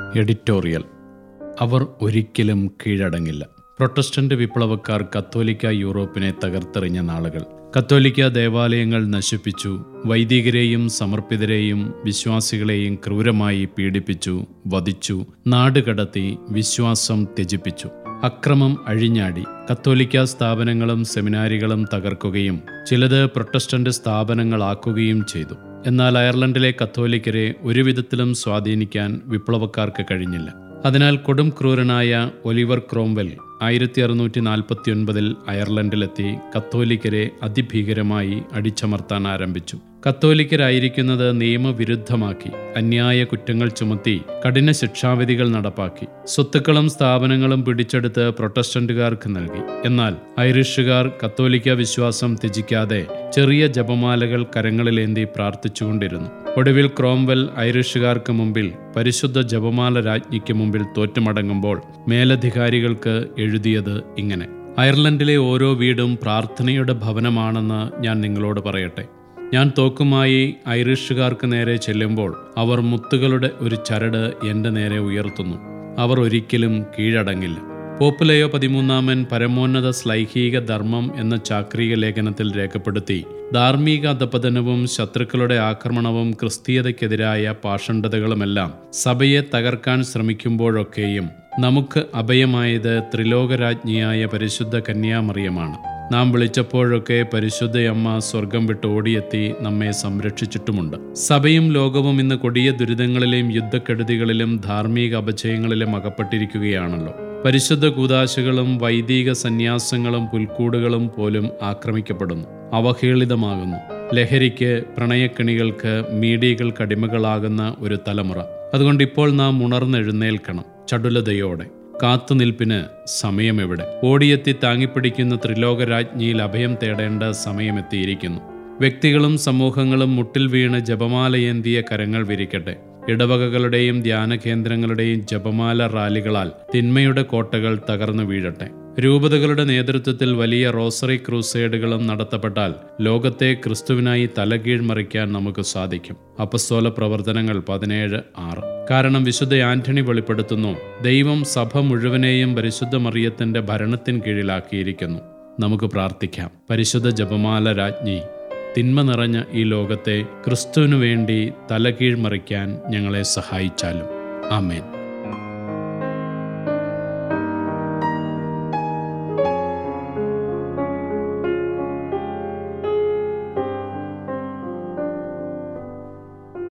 editorial അവർ ഒരിക്കലും കീഴടങ്ങില്ല Protestant വിപ്ലവക്കാർ കത്തോലിക്ക യൂറോപ്പിനെ തകർത്തെറിഞ്ഞ നാളുകൾ കത്തോലിക്ക ദേവാലയങ്ങൾ നശിപ്പിച്ചു വൈദികരെയും സമർപ്പിതരെയും വിശ്വാസികളെയും ക്രൂരമായി പീഡിപ്പിച്ചു വധിച്ചു നാടുകടത്തി വിശ്വാസം ത്യജിപ്പിച്ചു അക്രമം അഴിഞ്ഞാടി കത്തോലിക്ക സ്ഥാപനങ്ങളും സെമിനാരികളും തകർക്കുകയും ചിലത് പ്രൊട്ടസ്റ്റന്റ് സ്ഥാപനങ്ങളാക്കുകയും ചെയ്തു എന്നാൽ അയർലൻഡിലെ കത്തോലിക്കരെ ഒരുവിധത്തിലും സ്വാധീനിക്കാൻ വിപ്ലവക്കാർക്ക് കഴിഞ്ഞില്ല അതിനാൽ കൊടും ക്രൂരനായ ഒലിവർ ക്രോംവെൽ ആയിരത്തി അറുന്നൂറ്റി നാൽപ്പത്തി ഒൻപതിൽ അയർലൻഡിലെത്തി കത്തോലിക്കരെ അതിഭീകരമായി അടിച്ചമർത്താൻ ആരംഭിച്ചു കത്തോലിക്കരായിരിക്കുന്നത് നിയമവിരുദ്ധമാക്കി അന്യായ കുറ്റങ്ങൾ ചുമത്തി കഠിന ശിക്ഷാവിധികൾ നടപ്പാക്കി സ്വത്തുക്കളും സ്ഥാപനങ്ങളും പിടിച്ചെടുത്ത് പ്രൊട്ടസ്റ്റന്റുകാർക്ക് നൽകി എന്നാൽ ഐറിഷുകാർ കത്തോലിക്ക വിശ്വാസം ത്യജിക്കാതെ ചെറിയ ജപമാലകൾ കരങ്ങളിലേന്തി പ്രാർത്ഥിച്ചുകൊണ്ടിരുന്നു ഒടുവിൽ ക്രോംവെൽ ഐറിഷുകാർക്ക് മുമ്പിൽ പരിശുദ്ധ ജപമാല രാജ്ഞിക്ക് മുമ്പിൽ തോറ്റുമടങ്ങുമ്പോൾ മേലധികാരികൾക്ക് എഴുതിയത് ഇങ്ങനെ അയർലൻഡിലെ ഓരോ വീടും പ്രാർത്ഥനയുടെ ഭവനമാണെന്ന് ഞാൻ നിങ്ങളോട് പറയട്ടെ ഞാൻ തോക്കുമായി ഐറിഷുകാർക്ക് നേരെ ചെല്ലുമ്പോൾ അവർ മുത്തുകളുടെ ഒരു ചരട് എൻ്റെ നേരെ ഉയർത്തുന്നു അവർ ഒരിക്കലും കീഴടങ്ങില്ല പോപ്പുലയോ പതിമൂന്നാമൻ പരമോന്നത ശ്ലൈഹിക ധർമ്മം എന്ന ചാക്രിക ലേഖനത്തിൽ രേഖപ്പെടുത്തി ധാർമ്മിക അധപതനവും ശത്രുക്കളുടെ ആക്രമണവും ക്രിസ്തീയതയ്ക്കെതിരായ പാഷണ്ഡതകളുമെല്ലാം സഭയെ തകർക്കാൻ ശ്രമിക്കുമ്പോഴൊക്കെയും നമുക്ക് അഭയമായത് ത്രിലോകരാജ്ഞിയായ പരിശുദ്ധ കന്യാമറിയമാണ് നാം വിളിച്ചപ്പോഴൊക്കെ പരിശുദ്ധയമ്മ സ്വർഗം വിട്ട് ഓടിയെത്തി നമ്മെ സംരക്ഷിച്ചിട്ടുമുണ്ട് സഭയും ലോകവും ഇന്ന് കൊടിയ ദുരിതങ്ങളിലെയും യുദ്ധക്കെടുതികളിലും ധാർമ്മിക അപചയങ്ങളിലും അകപ്പെട്ടിരിക്കുകയാണല്ലോ പരിശുദ്ധ കൂതാശകളും വൈദിക സന്യാസങ്ങളും പുൽക്കൂടുകളും പോലും ആക്രമിക്കപ്പെടുന്നു അവഹേളിതമാകുന്നു ലഹരിക്ക് പ്രണയക്കിണികൾക്ക് മീഡിയകൾക്ക് അടിമകളാകുന്ന ഒരു തലമുറ അതുകൊണ്ട് ഇപ്പോൾ നാം ഉണർന്നെഴുന്നേൽക്കണം ചടുലതയോടെ കാത്തുനിൽപ്പിന് സമയമെവിടെ ഓടിയെത്തി താങ്ങിപ്പിടിക്കുന്ന ത്രിലോകരാജ്ഞിയിൽ അഭയം തേടേണ്ട സമയമെത്തിയിരിക്കുന്നു വ്യക്തികളും സമൂഹങ്ങളും മുട്ടിൽ വീണ് ജപമാലയേന്തിയ കരങ്ങൾ വിരിക്കട്ടെ ഇടവകകളുടെയും ധ്യാന കേന്ദ്രങ്ങളുടെയും ജപമാല റാലികളാൽ തിന്മയുടെ കോട്ടകൾ തകർന്നു വീഴട്ടെ രൂപതകളുടെ നേതൃത്വത്തിൽ വലിയ റോസറി ക്രൂസേഡുകളും നടത്തപ്പെട്ടാൽ ലോകത്തെ ക്രിസ്തുവിനായി തലകീഴ് മറിക്കാൻ നമുക്ക് സാധിക്കും അപസ്തോല പ്രവർത്തനങ്ങൾ പതിനേഴ് ആറ് കാരണം വിശുദ്ധ ആന്റണി വെളിപ്പെടുത്തുന്നു ദൈവം സഭ മുഴുവനെയും പരിശുദ്ധ മറിയത്തിന്റെ ഭരണത്തിന് കീഴിലാക്കിയിരിക്കുന്നു നമുക്ക് പ്രാർത്ഥിക്കാം പരിശുദ്ധ ജപമാല രാജ്ഞി തിന്മ നിറഞ്ഞ ഈ ലോകത്തെ ക്രിസ്തുവിനു വേണ്ടി തലകീഴ്മറിക്കാൻ ഞങ്ങളെ സഹായിച്ചാലും ആമേൻ